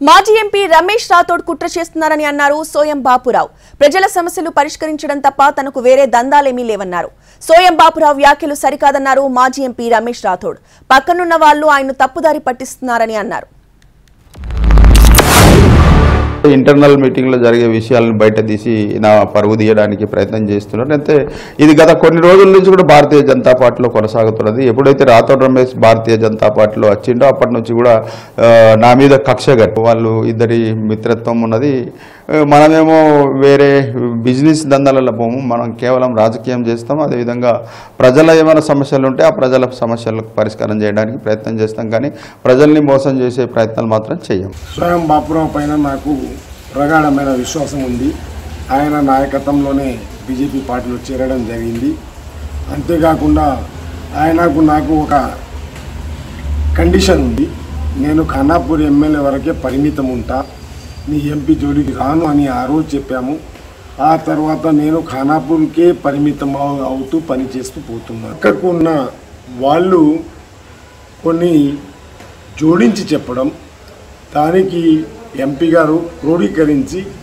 మాజీ ఎంపీ రమేష్ రాథోడ్ కుట్ర చేస్తున్నారని అన్నారు సోయం బాపురావు ప్రజల సమస్యలు పరిష్కరించడం తప్ప తనకు వేరే దందాలేమీ లేవన్నారు సోయం బాపురావు వ్యాఖ్యలు సరికాదన్నారు మాజీ ఎంపీ రమేష్ రాథోడ్ పక్కనున్న వాళ్ళు ఆయన్ను తప్పుదారి పట్టిస్తున్నారని అన్నారు ఇంటర్నల్ మీటింగ్లో జరిగే విషయాలను బయట తీసి నా పరుగు తీయడానికి ప్రయత్నం చేస్తున్నారు అయితే ఇది గత కొన్ని రోజుల నుంచి కూడా భారతీయ జనతా పార్టీలో కొనసాగుతున్నది ఎప్పుడైతే రాథోడ్ రమేష్ భారతీయ జనతా పార్టీలో వచ్చిండో అప్పటి నుంచి కూడా ఆ, నా మీద కక్ష కట్టు వాళ్ళు ఇద్దరి మిత్రత్వం ఉన్నది ఆ, మనమేమో వేరే బిజినెస్ దందాలలో పోము మనం కేవలం రాజకీయం చేస్తాం అదేవిధంగా ప్రజల ఏమైనా సమస్యలు ఉంటే ఆ ప్రజల సమస్యలకు పరిష్కారం చేయడానికి ప్రయత్నం చేస్తాం కానీ ప్రజల్ని మోసం చేసే ప్రయత్నాలు మాత్రం చేయం స్వయం బాపురావు పైన నాకు ప్రగాఢమైన విశ్వాసం ఉంది ఆయన నాయకత్వంలోనే బీజేపీ పార్టీలో చేరడం జరిగింది అంతేకాకుండా ఆయనకు నాకు ఒక కండిషన్ ఉంది నేను ఖానాపూర్ ఎమ్మెల్యే వరకే పరిమితం ఉంటా నీ ఎంపీ జోడికి రాను అని ఆ రోజు చెప్పాము ఆ తర్వాత నేను ఖానాపూర్కే పరిమితం అవు- అవుతూ పనిచేస్తూ పోతున్నాను అక్కడికి ఉన్న వాళ్ళు కొన్ని జోడించి చెప్పడం దానికి ఎంపీ గారు క్రోడీకరించి